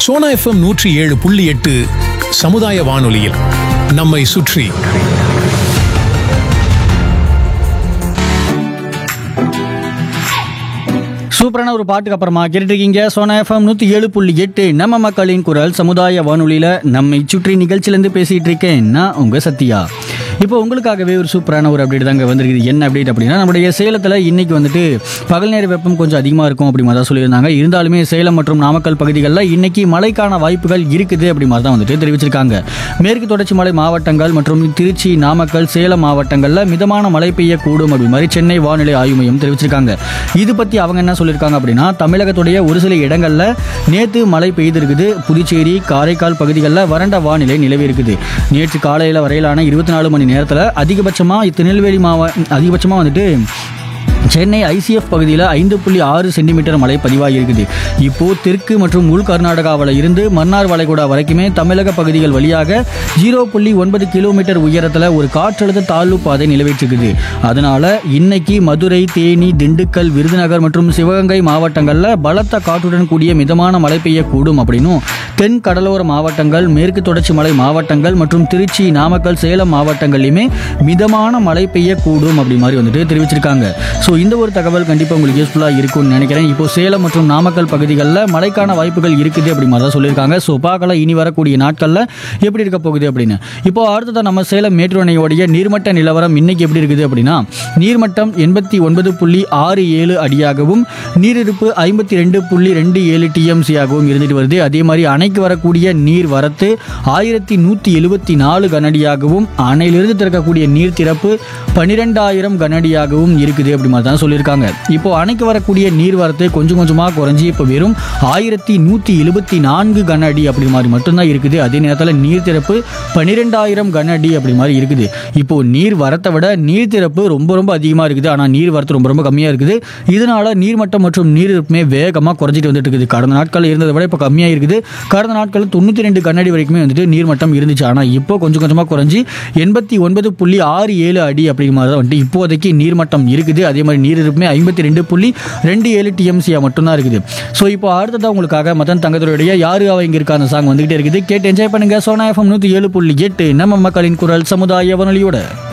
Sona FM நூற்றி ஏழு புள்ளி எட்டு சமுதாய வானொலியில் நம்மை சுற்றி சூப்பரான ஒரு பாட்டுக்கு அப்புறமா கேட்டுருக்கீங்க சோனா எஃப்எம் நூற்றி ஏழு புள்ளி எட்டு நம்ம மக்களின் குரல் சமுதாய வானொலியில் நம்மை சுற்றி நிகழ்ச்சியிலேருந்து பேசிகிட்டு இருக்கேன் நான் உங்கள் சத்யா இப்போ உங்களுக்காகவே ஒரு சூப்பரான ஒரு அப்டேட் தாங்க வந்திருக்குது என்ன அப்டேட் அப்படின்னா நம்முடைய சேலத்தில் இன்னைக்கு வந்துட்டு பகல் நேர வெப்பம் கொஞ்சம் அதிகமாக இருக்கும் அப்படி மாதிரி தான் சொல்லியிருந்தாங்க இருந்தாலுமே சேலம் மற்றும் நாமக்கல் பகுதிகளில் இன்னைக்கு மழைக்கான வாய்ப்புகள் இருக்குது அப்படி மாதிரி தான் வந்துட்டு தெரிவிச்சிருக்காங்க மேற்கு தொடர்ச்சி மலை மாவட்டங்கள் மற்றும் திருச்சி நாமக்கல் சேலம் மாவட்டங்களில் மிதமான மழை பெய்யக்கூடும் அப்படி மாதிரி சென்னை வானிலை ஆய்வு மையம் தெரிவிச்சிருக்காங்க இது பற்றி அவங்க என்ன சொல்லியிருக்காங்க அப்படின்னா தமிழகத்துடைய ஒரு சில இடங்களில் நேற்று மழை பெய்திருக்குது புதுச்சேரி காரைக்கால் பகுதிகளில் வறண்ட வானிலை நிலவி இருக்குது நேற்று காலையில் வரையிலான இருபத்தி நாலு மணி நேரத்தில் அதிகபட்சமாக திருநெல்வேலி மாவ அதிகபட்சமாக வந்துட்டு சென்னை ஐசிஎஃப் பகுதியில் ஐந்து புள்ளி ஆறு சென்டிமீட்டர் மழை பதிவாகி இருக்குது இப்போ தெற்கு மற்றும் உள் கர்நாடகாவில் இருந்து மன்னார் வளைகுடா வரைக்குமே தமிழக பகுதிகள் வழியாக ஜீரோ புள்ளி ஒன்பது கிலோமீட்டர் உயரத்தில் ஒரு காற்றழுத்த தாழ்வு பாதை நிலவிட்டிருக்குது அதனால இன்னைக்கு மதுரை தேனி திண்டுக்கல் விருதுநகர் மற்றும் சிவகங்கை மாவட்டங்களில் பலத்த காற்றுடன் கூடிய மிதமான மழை பெய்யக்கூடும் அப்படின்னும் தென் கடலோர மாவட்டங்கள் மேற்கு தொடர்ச்சி மலை மாவட்டங்கள் மற்றும் திருச்சி நாமக்கல் சேலம் மாவட்டங்கள்லையுமே மிதமான மழை பெய்யக்கூடும் அப்படி மாதிரி வந்துட்டு தெரிவிச்சிருக்காங்க ஸோ இந்த ஒரு தகவல் கண்டிப்பாக உங்களுக்கு யூஸ்ஃபுல்லாக இருக்கும்னு நினைக்கிறேன் இப்போ சேலம் மற்றும் நாமக்கல் பகுதிகளில் மழைக்கான வாய்ப்புகள் இருக்குது அப்படி மாதிரி தான் சொல்லியிருக்காங்க ஸோ பார்க்கலாம் இனி வரக்கூடிய நாட்களில் எப்படி இருக்க போகுது அப்படின்னு இப்போ அடுத்ததான் நம்ம சேலம் மேட்டூர் அணையோடைய நீர்மட்ட நிலவரம் இன்னைக்கு எப்படி இருக்குது அப்படின்னா நீர்மட்டம் எண்பத்தி ஒன்பது புள்ளி ஆறு ஏழு அடியாகவும் நீரிருப்பு ஐம்பத்தி ரெண்டு புள்ளி ரெண்டு ஏழு டிஎம்சியாகவும் இருந்துட்டு வருது அதே மாதிரி அணைக்கு வரக்கூடிய நீர் வரத்து ஆயிரத்தி நூற்றி எழுபத்தி நாலு கனடியாகவும் அணையிலிருந்து திறக்கக்கூடிய நீர் திறப்பு பன்னிரெண்டாயிரம் கனடியாகவும் இருக்குது அப்படி மாதிரி தான் சொல்லியிருக்காங்க இப்போ அணைக்கு வரக்கூடிய நீர் வரத்து கொஞ்சம் கொஞ்சமாக குறைஞ்சி இப்போ வெறும் ஆயிரத்தி நூற்றி எழுபத்தி நான்கு கன அடி அப்படி மாதிரி மட்டும்தான் இருக்குது அதே நேரத்தில் நீர் திறப்பு பன்னிரெண்டாயிரம் கன அடி அப்படி மாதிரி இருக்குது இப்போ நீர் வரத்தை விட நீர் திறப்பு ரொம்ப ரொம்ப அதிகமாக இருக்குது ஆனால் நீர் வரத்து ரொம்ப ரொம்ப கம்மியாக இருக்குது இதனால நீர்மட்டம் மற்றும் நீர் இருப்புமே வேகமாக குறைஞ்சிட்டு வந்துட்டு இருக்குது கடந்த நாட்களில் இருந்ததை விட இப்போ கம்மியாக இருக்குது கடந்த நாட்களில் தொண்ணூற்றி ரெண்டு கண்ணாடி வரைக்குமே வந்துட்டு நீர்மட்டம் இருந்துச்சு ஆனால் இப்போ கொஞ்சம் கொஞ்சமாக குறைஞ்சி எண்பத்தி ஒன்பது புள்ளி ஆறு ஏழு அடி அப்படிங்கிற மாதிரி தான் வந்துட்டு இப்போதைக்கு நீர்மட்டம் இருக்குது அதே மாதிரி நீர் இருப்புமே ஐம்பத்தி ரெண்டு புள்ளி ரெண்டு ஏழு டிஎம்சியாக மட்டும்தான் இருக்குது ஸோ இப்போ அடுத்ததாக உங்களுக்காக மதன் தங்கத்துடைய யாரு அவ இங்கே இருக்கா அந்த சாங் வந்துகிட்டே இருக்குது கேட்டு என்ஜாய் பண்ணுங்க சோனா எஃப்எம் நூற்றி ஏழு புள்ளி எட்டு நம்ம மக்களின் குரல் சமுதாய வானொலியோட